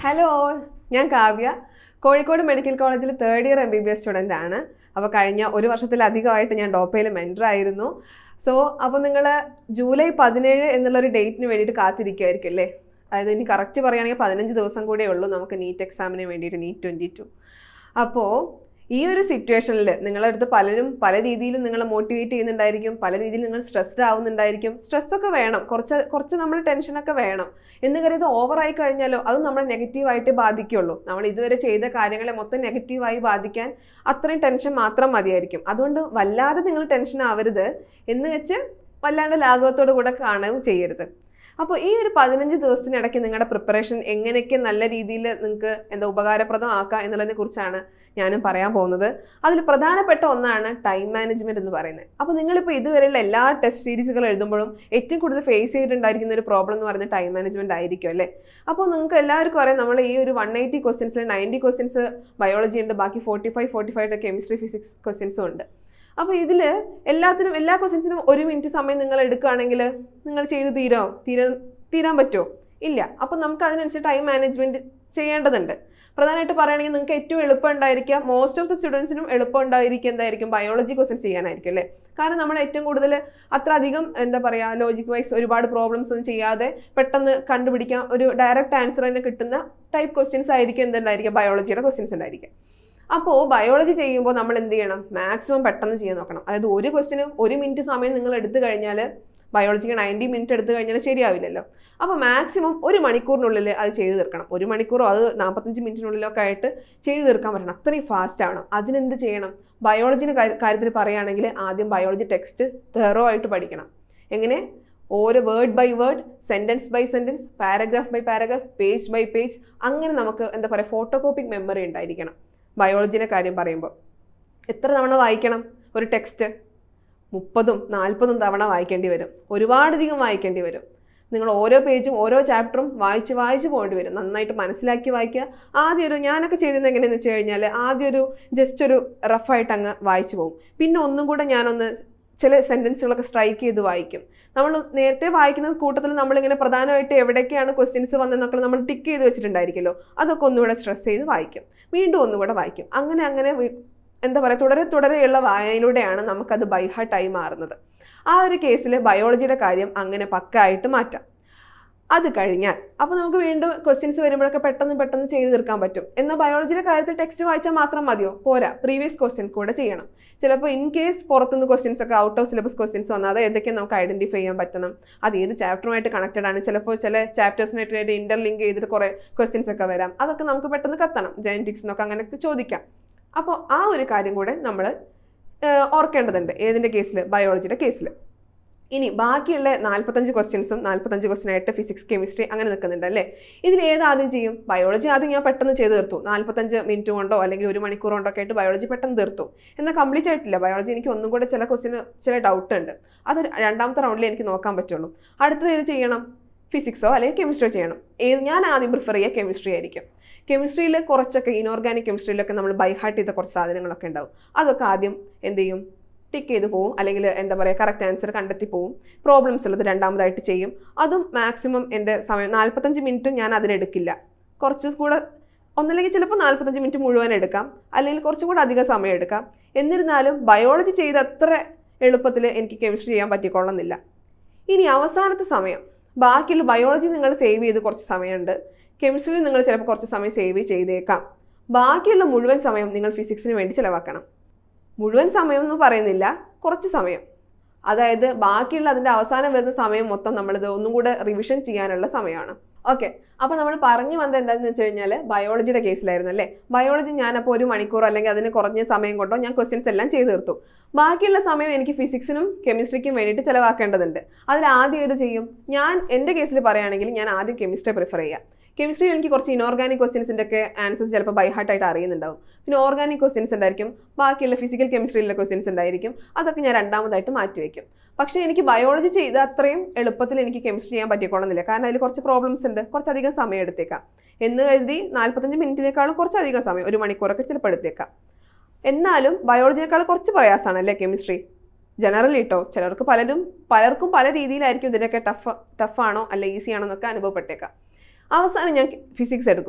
hello all ഞാൻ Kavya Kozhikode medical കോളേജിൽ third year M B B S student ആണ് അപ്പോൾ കഴിഞ്ഞ ഒരു വർഷത്തിലധികമായിട്ട് ഞാൻ ഡോപ്പയിൽ മെൻറ്റർ ആയിരുന്നു സോ അപ്പോൾ നിങ്ങൾ ജൂലൈ പതിനേഴ് എന്നുള്ളൊരു ഡേറ്റിന് വേണ്ടിയിട്ട് കാത്തിരിക്കുമായിരിക്കും അല്ലേ അതായത് ഇനി കറക്റ്റ് പറയുകയാണെങ്കിൽ പതിനഞ്ച് ദിവസം കൂടെ ഉള്ളൂ നമുക്ക് നീറ്റ് എക്സാമിന് വേണ്ടിയിട്ട് നീറ്റ് ട്വൻറ്റി ടു അപ്പോൾ ഈ ഒരു സിറ്റുവേഷനിൽ നിങ്ങളുടെ അടുത്ത് പലരും പല രീതിയിലും നിങ്ങളെ മോട്ടിവേറ്റ് ചെയ്യുന്നുണ്ടായിരിക്കും പല രീതിയിൽ നിങ്ങൾ സ്ട്രെസ്ഡ് ആവുന്നുണ്ടായിരിക്കും സ്ട്രെസ്സൊക്കെ വേണം കുറച്ച് കുറച്ച് നമ്മൾ ടെൻഷനൊക്കെ വേണം എന്ന് കരുതി ഓവറായി കഴിഞ്ഞാലോ അത് നമ്മളെ നെഗറ്റീവായിട്ട് ബാധിക്കുള്ളൂ നമ്മൾ ഇതുവരെ ചെയ്ത കാര്യങ്ങളെ മൊത്തം നെഗറ്റീവായി ബാധിക്കാൻ അത്രയും ടെൻഷൻ മാത്രം മതിയായിരിക്കും അതുകൊണ്ട് വല്ലാതെ നിങ്ങൾ ടെൻഷൻ ആവരുത് എന്ന് വെച്ച് വല്ലാണ്ട് ലാഘവത്തോടു കൂടെ കാണുകയും ചെയ്യരുത് അപ്പോൾ ഈ ഒരു പതിനഞ്ച് ദിവസത്തിനിടയ്ക്ക് നിങ്ങളുടെ പ്രിപ്പറേഷൻ എങ്ങനെയൊക്കെ നല്ല രീതിയിൽ നിങ്ങൾക്ക് എന്താ ഉപകാരപ്രദമാക്കാം എന്നുള്ളതിനെ കുറിച്ചാണ് ഞാനും പറയാൻ പോകുന്നത് അതിൽ പ്രധാനപ്പെട്ട ഒന്നാണ് ടൈം മാനേജ്മെന്റ് എന്ന് പറയുന്നത് അപ്പോൾ നിങ്ങളിപ്പോൾ ഇതുവരെയുള്ള എല്ലാ ടെസ്റ്റ് സീരീസുകൾ എഴുതുമ്പോഴും ഏറ്റവും കൂടുതൽ ഫേസ് ചെയ്തിട്ടുണ്ടായിരിക്കുന്ന ഒരു പ്രോബ്ലം എന്ന് പറയുന്നത് ടൈം മാനേജ്മെന്റ് ആയിരിക്കും അല്ലേ അപ്പോൾ നിങ്ങൾക്ക് എല്ലാവർക്കും അറിയാം നമ്മൾ ഈ ഒരു വൺ എയ്റ്റി ക്വസ്റ്റ്യൻസിൽ നയൻറ്റി ക്വസ്റ്റ്യൻസ് ബയോളജി ഉണ്ട് ബാക്കി forty five forty five chemistry physics ക്വസ്റ്റ്യൻസും ഉണ്ട് അപ്പോൾ ഇതിൽ എല്ലാത്തിനും എല്ലാ ക്വസ്റ്റ്യൻസിനും ഒരു മിനിറ്റ് സമയം നിങ്ങൾ എടുക്കുകയാണെങ്കിൽ നിങ്ങൾ ചെയ്ത് തീരോ തീരാൻ തീരാൻ പറ്റുമോ ഇല്ല അപ്പോൾ നമുക്ക് അതിനനുസരിച്ച് ടൈം മാനേജ്മെൻറ്റ് ചെയ്യേണ്ടതുണ്ട് പ്രധാനമായിട്ട് പറയുകയാണെങ്കിൽ നിങ്ങൾക്ക് ഏറ്റവും എളുപ്പം ഉണ്ടായിരിക്കുക മോസ്റ്റ് ഓഫ് ദി സ്റ്റുഡൻസിനും എളുപ്പം ഉണ്ടായിരിക്കുക എന്തായിരിക്കും ബയോളജി ക്വസ്റ്റ്യൻസ് ചെയ്യാനായിരിക്കും അല്ലേ കാരണം നമ്മൾ ഏറ്റവും കൂടുതൽ അത്ര അധികം എന്താ പറയുക ലോജിക് വൈസ് ഒരുപാട് പ്രോബ്ലംസ് ഒന്നും ചെയ്യാതെ പെട്ടെന്ന് കണ്ടുപിടിക്കാൻ ഒരു ഡയറക്റ്റ് ആൻസർ തന്നെ കിട്ടുന്ന ടൈപ്പ് ക്വസ്റ്റ്യൻസ് ആയിരിക്കും എന്തുണ്ടായിരിക്കുക ബയോളജിയുടെ ക്വസ്റ്റ്യൻസ് ഉണ്ടായിരിക്കുക അപ്പോൾ ബയോളജി ചെയ്യുമ്പോൾ നമ്മൾ എന്ത് ചെയ്യണം മാക്സിമം പെട്ടെന്ന് ചെയ്യാൻ നോക്കണം അതായത് ഒരു ക്വസ്റ്റിന് ഒരു മിനിറ്റ് സമയം നിങ്ങൾ എടുത്തു കഴിഞ്ഞാൽ ബയോളജിക്ക് നയൻറ്റി മിനിറ്റ് എടുത്തു കഴിഞ്ഞാൽ ശരിയാവില്ലല്ലോ അപ്പോൾ മാക്സിമം ഒരു മണിക്കൂറിനുള്ളിൽ അത് ചെയ്തു തീർക്കണം ഒരു മണിക്കൂറോ അത് നാൽപ്പത്തഞ്ച് മിനിറ്റിനുള്ളിലൊക്കെ ആയിട്ട് ചെയ്തു തീർക്കാൻ പറ്റണം അത്രയും ഫാസ്റ്റ് ആവണം അതിനെന്ത് ചെയ്യണം ബയോളജിൻ്റെ കാര്യത്തിൽ പറയുകയാണെങ്കിൽ ആദ്യം ബയോളജി ടെക്സ്റ്റ് തെറോ ആയിട്ട് പഠിക്കണം എങ്ങനെ ഓരോ word by word sentence by sentence paragraph by paragraph page by page അങ്ങനെ നമുക്ക് എന്താ പറയുക ഫോട്ടോ കോപ്പിക് മെമ്മറി ഉണ്ടായിരിക്കണം ബയോളജിയുടെ കാര്യം പറയുമ്പോൾ എത്ര തവണ വായിക്കണം ഒരു ടെക്സ്റ്റ് മുപ്പതും നാൽപ്പതും തവണ വായിക്കേണ്ടി വരും ഒരുപാടധികം വായിക്കേണ്ടി വരും നിങ്ങൾ ഓരോ പേജും ഓരോ ചാപ്റ്ററും വായിച്ച് വായിച്ച് പോകേണ്ടി വരും നന്നായിട്ട് മനസ്സിലാക്കി വായിക്കുക ആദ്യം ഒരു ഞാനൊക്കെ ചെയ്തത് എങ്ങനെയെന്ന് വെച്ച് കഴിഞ്ഞാൽ ആദ്യം ഒരു ജസ്റ്റ് ഒരു റഫായിട്ട് അങ്ങ് വായിച്ചു പോകും പിന്നെ ഒന്നും കൂടെ ഞാനൊന്ന് ചില സെൻറ്റൻസുകളൊക്കെ സ്ട്രൈക്ക് ചെയ്ത് വായിക്കും നമ്മൾ നേരത്തെ വായിക്കുന്ന കൂട്ടത്തിൽ നമ്മളിങ്ങനെ പ്രധാനമായിട്ട് എവിടേക്കാണ് ക്വസ്റ്റ്യൻസ് വന്നതെന്നൊക്കെ നമ്മൾ ടിക്ക് ചെയ്ത് വെച്ചിട്ടുണ്ടായിരിക്കുമല്ലോ അതൊക്കെ ഒന്നുകൂടെ സ്ട്രെസ് ചെയ്ത് വായിക്കും വീണ്ടും ഒന്നുകൂടെ വായിക്കും അങ്ങനെ അങ്ങനെ എന്താ പറയുക തുടരെ തുടരെയുള്ള വായനയിലൂടെയാണ് നമുക്കത് ബൈഹാർട്ടായി മാറുന്നത് ആ ഒരു കേസിൽ ബയോളജിയുടെ കാര്യം അങ്ങനെ പക്കായിട്ട് മാറ്റാം അത് കഴിഞ്ഞാൽ അപ്പോൾ നമുക്ക് വീണ്ടും ക്വസ്റ്റ്യൻസ് വരുമ്പോഴൊക്കെ പെട്ടെന്ന് പെട്ടെന്ന് ചെയ്ത് തീർക്കാൻ പറ്റും എന്നാൽ ബയോളജിയുടെ കാര്യത്തിൽ ടെക്സ്റ്റ് വായിച്ചാൽ മാത്രം മതിയോ പോരാ പ്രീവിയസ് ക്വസ്റ്റ്യൻ കൂടെ ചെയ്യണം ചിലപ്പോൾ ഇൻ കേസ് പുറത്തുനിന്ന് ക്വസ്റ്റ്യൻസ് ഒക്കെ ഔട്ട് ഓഫ് സിലബസ് ക്വസ്റ്റ്യൻസ് വന്നാൽ അത് ഏതൊക്കെ നമുക്ക് ഐഡന്റിഫൈ ചെയ്യാൻ പറ്റണം അത് ഏത് ചാപ്റ്ററുമായിട്ട് കണക്റ്റഡ് ആണ് ചിലപ്പോൾ ചില ചാപ്റ്റേഴ്സിനായിട്ട് ഇന്റർലിങ്ക് ചെയ്തിട്ട് കുറേ ക്വസ്റ്റ്യൻസ് ഒക്കെ വരാം അതൊക്കെ നമുക്ക് പെട്ടെന്ന് കത്തണം ജെനറ്റിക്സ് എന്നൊക്കെ അങ്ങനെയൊക്കെ ചോദിക്കാം അപ്പോൾ ആ ഒരു കാര്യം കൂടെ നമ്മൾ ഓർക്കേണ്ടതുണ്ട് ഏതിൻ്റെ കേസിൽ ബയോളജിയുടെ കേസിൽ ഇനി ബാക്കിയുള്ള നാൽപ്പത്തഞ്ച് ക്വസ്റ്റ്യൻസും നാൽപ്പത്തഞ്ച് ക്വസ്റ്റ്യൻ ആയിട്ട് ഫിസിക്സ് കെമിസ്ട്രി അങ്ങനെ നിൽക്കുന്നുണ്ട് അല്ലേ ഇതിൽ ഏത് ആദ്യം ചെയ്യും ബയോളജി ആദ്യം ഞാൻ പെട്ടെന്ന് ചെയ്ത് തീർത്തു നാൽപ്പത്തഞ്ച് മിനിറ്റ് കൊണ്ടോ അല്ലെങ്കിൽ ഒരു മണിക്കൂർ കൊണ്ടോ ഒക്കെ ആയിട്ട് ബയോളജി പെട്ടെന്ന് തീർത്തു എന്നാൽ കംപ്ലീറ്റ് ആയിട്ടില്ല ബയോളജി എനിക്ക് ഒന്നും കൂടെ ചില ക്വസ്റ്റ്യൻ ചില ഡൗട്ട് ഉണ്ട് അത് രണ്ടാമത്തെ റൗണ്ടിൽ എനിക്ക് നോക്കാൻ പറ്റുള്ളൂ അടുത്തത് ഏത് ചെയ്യണം ഫിസിക്സോ അല്ലെങ്കിൽ കെമിസ്ട്രിയോ ചെയ്യണം ഏത് ഞാൻ ആദ്യം പ്രിഫർ ചെയ്യുക കെമിസ്ട്രി ആയിരിക്കും കെമിസ്ട്രിയിൽ കുറച്ചൊക്കെ ഇനോർഗാനിക് കെമിസ്ട്രിയിലൊക്കെ നമ്മൾ ബൈഹാർട്ട് ചെയ്ത കുറച്ച് സാധനങ്ങളൊക്കെ ഉണ്ടാവും അതൊക്കെ ആദ്യം എന്ത് ചെയ്യും ടിക്ക് ചെയ്ത് പോവും അല്ലെങ്കിൽ എന്താ പറയുക കറക്റ്റ് ആൻസർ കണ്ടെത്തി പോവും പ്രോബ്ലംസ് ഉള്ളത് രണ്ടാമതായിട്ട് ചെയ്യും അതും മാക്സിമം എൻ്റെ സമയം നാൽപ്പത്തഞ്ച് മിനിറ്റ് ഞാൻ അതിനെടുക്കില്ല കുറച്ച് കൂടെ ഒന്നല്ലെങ്കിൽ ചിലപ്പോൾ നാൽപ്പത്തഞ്ച് മിനിറ്റ് മുഴുവൻ എടുക്കാം അല്ലെങ്കിൽ കുറച്ചും കൂടെ അധികം സമയം എടുക്കാം എന്നിരുന്നാലും ബയോളജി ചെയ്ത് അത്ര എളുപ്പത്തിൽ എനിക്ക് കെമിസ്ട്രി ചെയ്യാൻ പറ്റിക്കൊള്ളുന്നില്ല ഇനി അവസാനത്തെ സമയം ബാക്കിയുള്ള ബയോളജി നിങ്ങൾ സേവ് ചെയ്ത് കുറച്ച് സമയമുണ്ട് കെമിസ്ട്രിയിൽ നിങ്ങൾ ചിലപ്പോൾ കുറച്ച് സമയം സേവ് ചെയ്തേക്കാം ബാക്കിയുള്ള മുഴുവൻ സമയം നിങ്ങൾ ഫിസിക്സിന് വേണ്ടി ചിലവാക്കണം മുഴുവൻ സമയം എന്ന് പറയുന്നില്ല കുറച്ച് സമയം അതായത് ബാക്കിയുള്ള അതിൻ്റെ അവസാനം വരുന്ന സമയം മൊത്തം നമ്മളിത് ഒന്നും കൂടെ റിവിഷൻ ചെയ്യാനുള്ള സമയമാണ് ഓക്കെ അപ്പോൾ നമ്മൾ പറഞ്ഞു വന്നത് എന്താണെന്ന് വെച്ച് കഴിഞ്ഞാൽ ബയോളജിയുടെ കേസിലായിരുന്നു അല്ലേ ബയോളജി ഞാനപ്പോൾ ഒരു മണിക്കൂർ അല്ലെങ്കിൽ അതിന് കുറഞ്ഞ സമയം കൊണ്ടോ ഞാൻ ക്വസ്റ്റ്യൻസ് എല്ലാം ചെയ്ത് തീർത്തു ബാക്കിയുള്ള സമയം എനിക്ക് ഫിസിക്സിനും കെമിസ്ട്രിക്കും വേണ്ടിയിട്ട് ചിലവാക്കേണ്ടതുണ്ട് അതിൽ ആദ്യം ഏത് ചെയ്യും ഞാൻ എൻ്റെ കേസിൽ പറയുകയാണെങ്കിൽ ഞാൻ ആദ്യം കെമിസ്ട്രി പ്രിഫർ ചെയ്യാം കെമിസ്ട്രിയിൽ എനിക്ക് കുറച്ച് ഇനോർഗാനിക് ക്വസ്റ്റ്യൻസിൻ്റെ ഒക്കെ ആൻസേഴ്സ് ചിലപ്പോൾ ബൈഹാർട്ടായിട്ട് അറിയുന്നുണ്ടാവും പിന്നെ ഓർഗാനിക് ക്വസ്റ്റ്യൻസ് ഉണ്ടായിരിക്കും ബാക്കിയുള്ള ഫിസിക്കൽ കെമിസ്ട്രിയിലെ ക്വസ്റ്റ്യൻസ് ഉണ്ടായിരിക്കും അതൊക്കെ ഞാൻ രണ്ടാമതായിട്ട് മാറ്റി വയ്ക്കും പക്ഷേ എനിക്ക് ബയോളജി ചെയ്ത അത്രയും എളുപ്പത്തിൽ എനിക്ക് കെമിസ്ട്രി ചെയ്യാൻ പറ്റിക്കൊള്ളുന്നില്ല കാരണം അതിൽ കുറച്ച് പ്രോബ്ലംസ് ഉണ്ട് കുറച്ചധികം സമയം എടുത്തേക്കാം എന്ന് കരുതി നാൽപ്പത്തഞ്ച് മിനിറ്റിനേക്കാളും കുറച്ചധികം സമയം ഒരു മണിക്കൂറൊക്കെ ചിലപ്പോൾ എടുത്തേക്കാം എന്നാലും ബയോളജിനേക്കാൾ കുറച്ച് പ്രയാസമാണ് അല്ലേ കെമിസ്ട്രി ജനറലി കേട്ടോ ചിലർക്ക് പലരും പലർക്കും പല രീതിയിലായിരിക്കും ഇതിനൊക്കെ ടഫ് ടഫാണോ അല്ല ഈസി ആണോ എന്നൊക്കെ അനുഭവപ്പെട്ടേക്കാം അവസാനം ഞാൻ ഫിസിക്സ് എടുക്കും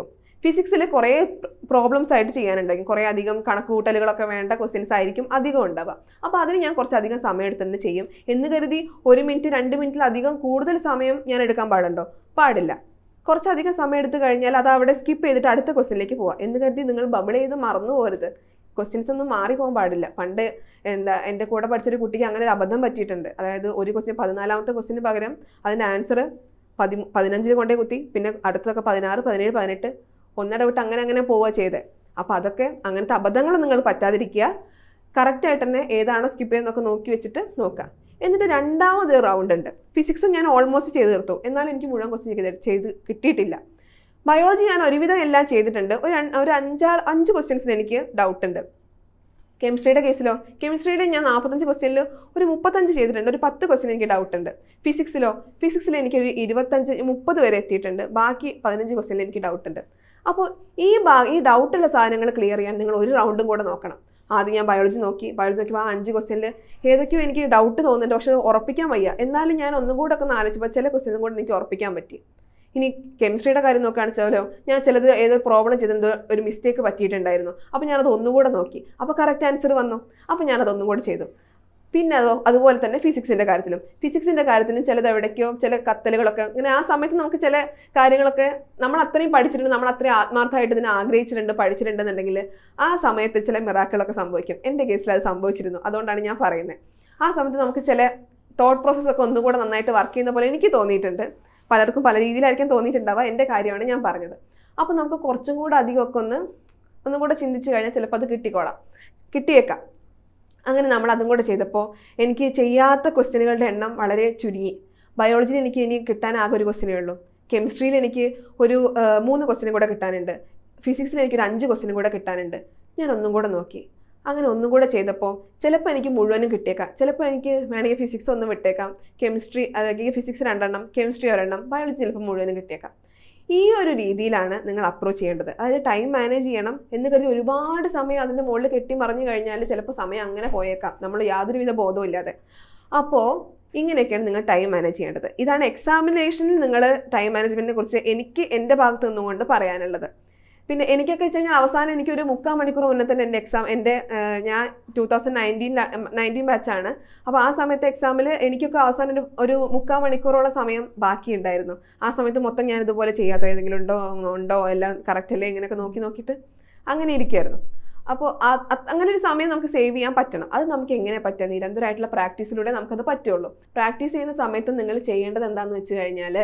ഫിസിക്സിൽ കുറേ പ്രോബ്ലംസ് ആയിട്ട് ചെയ്യാനുണ്ടായിരിക്കും കുറേ അധികം കണക്ക് കൂട്ടലുകളൊക്കെ വേണ്ട ക്വസ്റ്റ്യൻസ് ആയിരിക്കും അധികം ഉണ്ടാവുക അപ്പോൾ അതിന് ഞാൻ കുറച്ചധികം സമയം എടുത്തിട്ട് ചെയ്യും എന്ന് കരുതി ഒരു മിനിറ്റ് രണ്ട് മിനിറ്റിലധികം കൂടുതൽ സമയം ഞാൻ എടുക്കാൻ പാടുണ്ടോ പാടില്ല കുറച്ചധികം സമയം എടുത്തു കഴിഞ്ഞാൽ അത് അവിടെ സ്കിപ്പ് ചെയ്തിട്ട് അടുത്ത ക്വസ്റ്റ്യനിലേക്ക് പോവാം എന്ന് കരുതി നിങ്ങൾ ബബിൾ ചെയ്ത് മറന്നു പോകരുത് ക്വസ്റ്റ്യൻസ് ഒന്നും മാറി പോകാൻ പാടില്ല പണ്ട് എന്താ എൻ്റെ കൂടെ പഠിച്ചൊരു കുട്ടിക്ക് അങ്ങനെ ഒരു അബദ്ധം പറ്റിയിട്ടുണ്ട് അതായത് ഒരു ക്വസ്റ്റ്യൻ പതിനാലാമത്തെ ക്വസ്റ്റ്യന് പകരം അതിൻ്റെ ആൻസർ പതി പതിനഞ്ചിൽ കൊണ്ടേ കുത്തി പിന്നെ അടുത്തതൊക്കെ പതിനാറ് പതിനേഴ് പതിനെട്ട് ഒന്നിട വിട്ട് അങ്ങനെ അങ്ങനെ പോവുക ചെയ്തത് അപ്പോൾ അതൊക്കെ അങ്ങനത്തെ അബദ്ധങ്ങൾ നിങ്ങൾ പറ്റാതിരിക്കുക കറക്റ്റായിട്ട് തന്നെ ഏതാണോ സ്കിപ്പ് ചെയ്യുന്നതൊക്കെ നോക്കി വെച്ചിട്ട് നോക്കുക എന്നിട്ട് രണ്ടാമത് റൗണ്ട് ഉണ്ട് ഫിസിക്സും ഞാൻ ഓൾമോസ്റ്റ് ചെയ്ത് തീർത്തു എന്നാലും എനിക്ക് മുഴുവൻ ക്വസ്റ്റ്യൻ ചെയ്ത് ചെയ്ത് കിട്ടിയിട്ടില്ല ബയോളജി ഞാൻ ഒരുവിധം എല്ലാം ചെയ്തിട്ടുണ്ട് ഒരു അൻ- ഒരു അഞ്ചാറ് അഞ്ച് ക്വസ്റ്റ്യൻസിന് എനിക്ക് ഡൗട്ട് ഉണ്ട് കെമിസ്ട്രിയുടെ കേസിലോ കെമിസ്ട്രിയുടെ ഞാൻ നാൽപ്പത്തഞ്ച് ക്വസ്റ്റ്യനിൽ ഒരു മുപ്പത്തഞ്ച് ചെയ്തിട്ടുണ്ട് ഒരു പത്ത് ക്വസ്റ്റ്യൻ എനിക്ക് ഡൗട്ട് ഉണ്ട് ഫിസിക്സിലോ ഫിസിക്സിൽ എനിക്കൊരു ഇരുപത്തഞ്ച് മുപ്പത് വരെ എത്തിയിട്ടുണ്ട് ബാക്കി പതിനഞ്ച് ക്വസ്റ്റ്യനിൽ എനിക്ക് ഡൗട്ട് ഉണ്ട് അപ്പോൾ ഈ ഭാ ഈ ഡൗട്ടുള്ള സാധനങ്ങൾ ക്ലിയർ ചെയ്യാൻ നിങ്ങൾ ഒരു റൗണ്ടും കൂടെ നോക്കണം ആദ്യം ഞാൻ ബയോളജി നോക്കി ബയോളജി നോക്കിയപ്പോൾ ആ അഞ്ച് ക്വസ്റ്റ്യനിൽ ഏതൊക്കെയോ എനിക്ക് ഡൗട്ട് തോന്നുന്നുണ്ട് പക്ഷെ അത് ഉറപ്പിക്കാൻ വയ്യ എന്നാലും ഞാൻ ഒന്നും കൂടെ ഒക്കെ ഒന്ന് ആലോചിച്ചപ്പോൾ ചില ക്വസ്റ്റ്യനും കൂടെ എനിക്ക് ഉറപ്പിക്കാൻ പറ്റി ഇനി കെമിസ്ട്രിയുടെ കാര്യം നോക്കുകയാണെന്ന് വെച്ചാലോ ഞാൻ ചിലത് ഏതോ പ്രോബ്ലം ചെയ്തെന്തോ ഒരു മിസ്റ്റേക്ക് പറ്റിയിട്ടുണ്ടായിരുന്നു അപ്പോൾ ഞാനത് ഒന്നുകൂടെ നോക്കി അപ്പോൾ കറക്റ്റ് ആൻസർ വന്നു അപ്പോൾ ഞാനത് ഒന്നും കൂടെ ചെയ്തു പിന്നെ അതോ അതുപോലെ തന്നെ ഫിസിക്സിൻ്റെ കാര്യത്തിലും ഫിസിക്സിൻ്റെ കാര്യത്തിലും ചിലത് എവിടേക്കോ ചില കത്തലുകളൊക്കെ ഇങ്ങനെ ആ സമയത്ത് നമുക്ക് ചില കാര്യങ്ങളൊക്കെ നമ്മൾ അത്രയും പഠിച്ചിട്ടുണ്ട് നമ്മൾ അത്രയും ആത്മാർത്ഥമായിട്ട് ഇതിനെ ആഗ്രഹിച്ചിട്ടുണ്ട് പഠിച്ചിട്ടുണ്ടെന്നുണ്ടെങ്കിൽ ആ സമയത്ത് ചില മിറാക്കളൊക്കെ സംഭവിക്കും എൻ്റെ കേസിൽ അത് സംഭവിച്ചിരുന്നു അതുകൊണ്ടാണ് ഞാൻ പറയുന്നത് ആ സമയത്ത് നമുക്ക് ചില തോട്ട് പ്രോസസ്സൊക്കെ ഒന്നും കൂടെ നന്നായിട്ട് വർക്ക് ചെയ്യുന്ന പോലെ എനിക്ക് തോന്നിയിട്ടുണ്ട് പലർക്കും പല രീതിയിലായിരിക്കും തോന്നിയിട്ടുണ്ടാവുക എൻ്റെ കാര്യമാണ് ഞാൻ പറഞ്ഞത് അപ്പോൾ നമുക്ക് കുറച്ചും കൂടെ അധികമൊക്കെ ഒന്ന് ഒന്നും കൂടെ ചിന്തിച്ച് കഴിഞ്ഞാൽ ചിലപ്പോൾ അത് കിട്ടിക്കോളാം കിട്ടിയേക്കാം അങ്ങനെ നമ്മൾ അതും കൂടെ ചെയ്തപ്പോൾ എനിക്ക് ചെയ്യാത്ത ക്വസ്റ്റ്യനുകളുടെ എണ്ണം വളരെ ചുരുങ്ങി ബയോളജിയിൽ എനിക്ക് ഇനി കിട്ടാൻ ആകെ ഒരു ക്വസ്റ്റ്യനേ ഉള്ളൂ കെമിസ്ട്രിയിൽ എനിക്ക് ഒരു ആ, മൂന്ന് ക്വസ്റ്റ്യനും കൂടെ കിട്ടാനുണ്ട് ഫിസിക്സിൽ എനിക്കൊരു അഞ്ച് ക്വസ്റ്റ്യനും കൂടെ കിട്ടാനുണ്ട് ഞാൻ ഒന്നും കൂടെ നോക്കി അങ്ങനെ ഒന്നും കൂടെ ചെയ്തപ്പോൾ ചിലപ്പോൾ എനിക്ക് മുഴുവനും കിട്ടിയേക്കാം ചിലപ്പോൾ എനിക്ക് വേണമെങ്കിൽ ഫിസിക്സ് ഒന്നും വിട്ടേക്കാം കെമിസ്ട്രി അല്ലെങ്കിൽ ഫിസിക്സ് രണ്ടെണ്ണം കെമിസ്ട്രി ഒരെണ്ണം ബയോളജി ചിലപ്പോൾ മുഴുവനും കിട്ടിയേക്കാം ഈ ഒരു രീതിയിലാണ് നിങ്ങൾ അപ്രോച്ച് ചെയ്യേണ്ടത് അതായത് ടൈം മാനേജ് ചെയ്യണം എന്ന് കരുതി ഒരുപാട് സമയം അതിൻ്റെ മുകളിൽ കെട്ടി മറിഞ്ഞു കഴിഞ്ഞാൽ ചിലപ്പോൾ സമയം അങ്ങനെ പോയേക്കാം നമ്മൾ യാതൊരുവിധ ബോധവും ഇല്ലാതെ അപ്പോൾ ഇങ്ങനെയൊക്കെയാണ് നിങ്ങൾ ടൈം മാനേജ് ചെയ്യേണ്ടത് ഇതാണ് എക്സാമിനേഷനിൽ നിങ്ങൾ ടൈം മാനേജ്മെൻറ്റിനെ കുറിച്ച് എനിക്ക് എൻ്റെ ഭാഗത്ത് നിന്നുകൊണ്ട് പറയാനുള്ളത് പിന്നെ എനിക്കൊക്കെ വെച്ച് കഴിഞ്ഞാൽ അവസാനം എനിക്കൊരു മുക്കാൽ മണിക്കൂർ മുന്നേ തന്നെ എൻ്റെ എക്സാം എൻ്റെ ഏഹ്, ഞാൻ ടൂ തൗസൻഡ് നയൻറ്റീൻ നയൻറ്റീൻ ബാച്ചാണ് അപ്പോൾ ആ സമയത്തെ എക്സാമിൽ എനിക്കൊക്കെ അവസാനം ഒരു ഒരു മുക്കാൽ മണിക്കൂറോളം സമയം ബാക്കിയുണ്ടായിരുന്നു ആ സമയത്ത് മൊത്തം ഞാൻ ഇതുപോലെ ചെയ്യാത്ത ഏതെങ്കിലും ഉണ്ടോ ഉണ്ടോ എല്ലാം കറക്റ്റ് അല്ലേ ഇങ്ങനെയൊക്കെ നോക്കി നോക്കിയിട്ട് അങ്ങനെ ഇരിക്കുമായിരുന്നു അപ്പോൾ അങ്ങനെ ഒരു സമയം നമുക്ക് സേവ് ചെയ്യാൻ പറ്റണം അത് നമുക്ക് എങ്ങനെ പറ്റുക നിരന്തരമായിട്ടുള്ള പ്രാക്ടീസിലൂടെ നമുക്കത് പറ്റുള്ളൂ പ്രാക്ടീസ് ചെയ്യുന്ന സമയത്ത് നിങ്ങൾ ചെയ്യേണ്ടത് എന്താണെന്ന് വെച്ച് കഴിഞ്ഞാൽ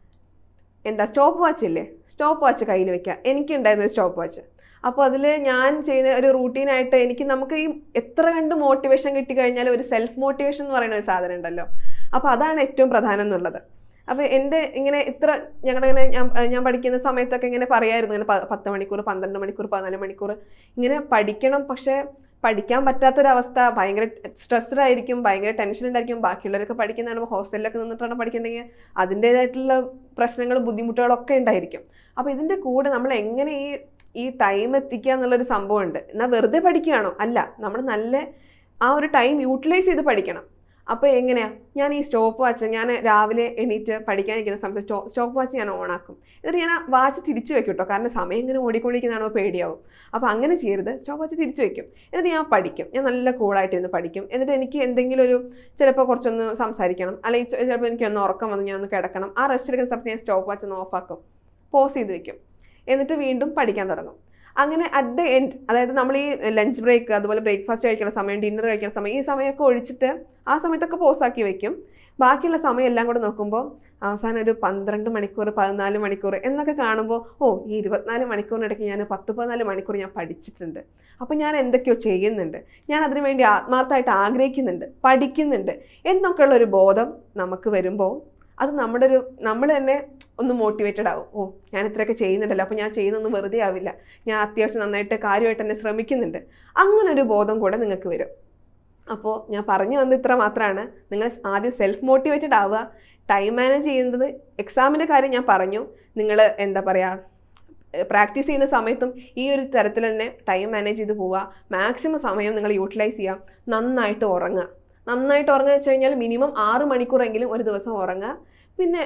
എന്താ സ്റ്റോപ്പ് വാച്ച് ഇല്ലേ സ്റ്റോപ്പ് വാച്ച് കയ്യിൽ വെക്കുക എനിക്കുണ്ടായിരുന്നു സ്റ്റോപ്പ് വാച്ച് അപ്പോൾ അതിൽ ഞാൻ ചെയ്യുന്ന ഒരു റൂട്ടീനായിട്ട് എനിക്ക് നമുക്ക് ഈ എത്ര കണ്ട് മോട്ടിവേഷൻ കിട്ടിക്കഴിഞ്ഞാൽ ഒരു സെൽഫ് മോട്ടിവേഷൻ എന്ന് പറയുന്ന ഒരു സാധനം ഉണ്ടല്ലോ അപ്പോൾ അതാണ് ഏറ്റവും പ്രധാനം എന്നുള്ളത് അപ്പോൾ എൻ്റെ ഇങ്ങനെ ഇത്ര ഞങ്ങളുടെ ഇങ്ങനെ ഞാൻ ഞാൻ പഠിക്കുന്ന സമയത്തൊക്കെ ഇങ്ങനെ പറയായിരുന്നു ഇങ്ങനെ പ- പത്ത് മണിക്കൂർ പന്ത്രണ്ട് മണിക്കൂർ പതിനാല് മണിക്കൂർ ഇങ്ങനെ പഠിക്കണം പക്ഷേ പഠിക്കാൻ പറ്റാത്തൊരവസ്ഥ ഭയങ്കര സ്ട്രെസ്ഡ് ആയിരിക്കും ഭയങ്കര ടെൻഷൻ ഉണ്ടായിരിക്കും ബാക്കിയുള്ളവരൊക്കെ പഠിക്കുന്നതാണ് ഹോസ്റ്റലിലൊക്കെ നിന്നിട്ടാണ് പഠിക്കുന്നുണ്ടെങ്കിൽ അതിൻ്റേതായിട്ടുള്ള പ്രശ്നങ്ങളും ബുദ്ധിമുട്ടുകളൊക്കെ ഉണ്ടായിരിക്കും അപ്പോൾ ഇതിൻ്റെ കൂടെ നമ്മൾ എങ്ങനെ ഈ ഈ ടൈം എത്തിക്കുക എന്നുള്ളൊരു സംഭവമുണ്ട് എന്നാൽ വെറുതെ പഠിക്കുകയാണോ അല്ല നമ്മൾ നല്ല ആ ഒരു ടൈം യൂട്ടിലൈസ് ചെയ്ത് പഠിക്കണം അപ്പോൾ എങ്ങനെയാ ഞാൻ ഈ സ്റ്റോപ്പ് വാച്ച് ഞാൻ രാവിലെ എണീറ്റ് പഠിക്കാനിരിക്കുന്ന സമയത്ത് സ്റ്റോ സ്റ്റോപ്പ് വാച്ച് ഞാൻ ഓണാക്കും എന്നിട്ട് ഞാൻ ആ വാച്ച് തിരിച്ചു വെക്കും കേട്ടോ കാരണം സമയം ഇങ്ങനെ ഓടിക്കൊണ്ടിരിക്കുന്നതാണോ പേടിയാവും അപ്പോൾ അങ്ങനെ ചെയ്യരുത് സ്റ്റോപ്പ് വാച്ച് തിരിച്ചു വെക്കും എന്നിട്ട് ഞാൻ പഠിക്കും ഞാൻ നല്ല കൂളായിട്ട് ഇരുന്ന് പഠിക്കും എന്നിട്ട് എനിക്ക് എന്തെങ്കിലും ഒരു ചിലപ്പോൾ കുറച്ചൊന്ന് സംസാരിക്കണം അല്ലെങ്കിൽ ചെ- ചിലപ്പോൾ എനിക്കൊന്ന് ഉറക്കം വന്ന് ഞാൻ ഒന്ന് കിടക്കണം ആ റെസ്റ്റ് എടുക്കുന്ന സമയത്ത് ഞാൻ സ്റ്റോപ്പ് വാച്ച് ഒന്ന് ഓഫാക്കും പോസ് ചെയ്ത് വെക്കും എന്നിട്ട് വീണ്ടും പഠിക്കാൻ തുടങ്ങും അങ്ങനെ അറ്റ് ദ എൻഡ് അതായത് നമ്മൾ ഈ ലഞ്ച് ബ്രേക്ക് അതുപോലെ ബ്രേക്ക്ഫാസ്റ്റ് കഴിക്കുന്ന സമയം ഡിന്നർ കഴിക്കുന്ന സമയം ഈ സമയമൊക്കെ ഒഴിച്ചിട്ട് ആ സമയത്തൊക്കെ പോസാക്കി വെക്കും ബാക്കിയുള്ള സമയം എല്ലാം കൂടെ നോക്കുമ്പോൾ അവസാനം ഒരു പന്ത്രണ്ട് മണിക്കൂർ പതിനാല് മണിക്കൂർ എന്നൊക്കെ കാണുമ്പോൾ ഓ ഈ ഇരുപത്തിനാല് മണിക്കൂറിനിടയ്ക്ക് ഞാൻ പത്ത് പതിനാല് മണിക്കൂർ ഞാൻ പഠിച്ചിട്ടുണ്ട് അപ്പോൾ ഞാൻ എന്തൊക്കെയോ ചെയ്യുന്നുണ്ട് ഞാൻ അതിനു വേണ്ടി ആത്മാർത്ഥമായിട്ട് ആഗ്രഹിക്കുന്നുണ്ട് പഠിക്കുന്നുണ്ട് എന്നൊക്കെയുള്ള ഒരു ബോധം നമുക്ക് വരുമ്പോൾ അത് നമ്മുടെ ഒരു നമ്മൾ തന്നെ ഒന്ന് മോട്ടിവേറ്റഡ് ആവും ഓ ഞാൻ ഇത്രയൊക്കെ ചെയ്യുന്നുണ്ടല്ലോ അപ്പോൾ ഞാൻ ചെയ്യുന്നൊന്നും വെറുതെ ആവില്ല ഞാൻ അത്യാവശ്യം നന്നായിട്ട് കാര്യമായിട്ട് തന്നെ ശ്രമിക്കുന്നുണ്ട് അങ്ങനെ ഒരു ബോധം കൂടെ നിങ്ങൾക്ക് വരും അപ്പോൾ ഞാൻ പറഞ്ഞു വന്നത് ഇത്ര മാത്രമാണ് നിങ്ങൾ ആദ്യം സെൽഫ് മോട്ടിവേറ്റഡ് ആവുക ടൈം മാനേജ് ചെയ്യുന്നത് എക്സാമിൻ്റെ കാര്യം ഞാൻ പറഞ്ഞു നിങ്ങൾ എന്താ പറയുക പ്രാക്ടീസ് ചെയ്യുന്ന സമയത്തും ഈ ഒരു തരത്തിൽ തന്നെ ടൈം മാനേജ് ചെയ്ത് പോവുക മാക്സിമം സമയം നിങ്ങൾ യൂട്ടിലൈസ് ചെയ്യുക നന്നായിട്ട് ഉറങ്ങുക നന്നായിട്ട് ഉറങ്ങുക വെച്ച് കഴിഞ്ഞാൽ മിനിമം ആറ് മണിക്കൂറെങ്കിലും ഒരു ദിവസം ഉറങ്ങുക പിന്നെ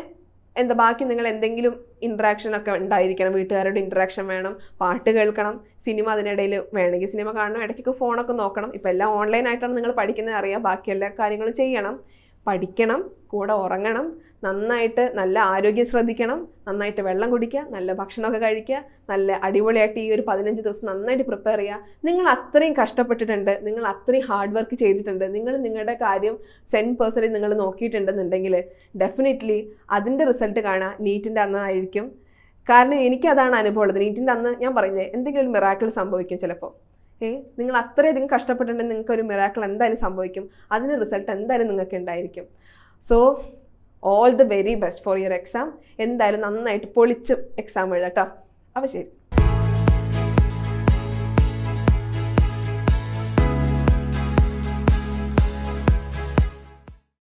എന്താ ബാക്കി നിങ്ങൾ എന്തെങ്കിലും ഇൻട്രാക്ഷൻ ഒക്കെ ഉണ്ടായിരിക്കണം വീട്ടുകാരുടെ ഇൻട്രാക്ഷൻ വേണം പാട്ട് കേൾക്കണം സിനിമ അതിനിടയിൽ വേണമെങ്കിൽ സിനിമ കാണണം ഇടയ്ക്കൊക്കെ ഫോണൊക്കെ നോക്കണം ഇപ്പം എല്ലാം ഓൺലൈൻ ആയിട്ടാണ് നിങ്ങൾ പഠിക്കുന്നത് അറിയാം ബാക്കി എല്ലാ കാര്യങ്ങളും ചെയ്യണം പഠിക്കണം കൂടെ ഉറങ്ങണം നന്നായിട്ട് നല്ല ആരോഗ്യം ശ്രദ്ധിക്കണം നന്നായിട്ട് വെള്ളം കുടിക്കുക നല്ല ഭക്ഷണമൊക്കെ കഴിക്കുക നല്ല അടിപൊളിയായിട്ട് ഈ ഒരു പതിനഞ്ച് ദിവസം നന്നായിട്ട് പ്രിപ്പയർ ചെയ്യുക നിങ്ങൾ അത്രയും കഷ്ടപ്പെട്ടിട്ടുണ്ട് നിങ്ങൾ അത്രയും ഹാർഡ് വർക്ക് ചെയ്തിട്ടുണ്ട് നിങ്ങൾ നിങ്ങളുടെ കാര്യം സെൻ പേഴ്സണലി നിങ്ങൾ നോക്കിയിട്ടുണ്ടെന്നുണ്ടെങ്കിൽ ഡെഫിനറ്റ്ലി അതിൻ്റെ റിസൾട്ട് കാണാൻ നീറ്റിൻ്റെ അന്നായിരിക്കും കാരണം എനിക്കതാണ് അനുഭവം ഉള്ളത് നീറ്റിൻ്റെ അന്ന് ഞാൻ പറഞ്ഞില്ലേ എന്തെങ്കിലും ഒരു മിറാക്കിൾ സംഭവിക്കും ചിലപ്പോൾ ഏ നിങ്ങൾ അത്രയധികം കഷ്ടപ്പെട്ടിട്ടുണ്ടെങ്കിൽ നിങ്ങൾക്ക് ഒരു മിറാക്കിൾ എന്തായാലും സംഭവിക്കും അതിൻ്റെ റിസൾട്ട് എന്തായാലും നിങ്ങൾക്ക് ഉണ്ടായിരിക്കും so all the very best for your exam എന്തായാലും നന്നായിട്ട് പൊളിച്ച് എക്സാം എഴുതാം കേട്ടോ അപ്പോൾ ശരി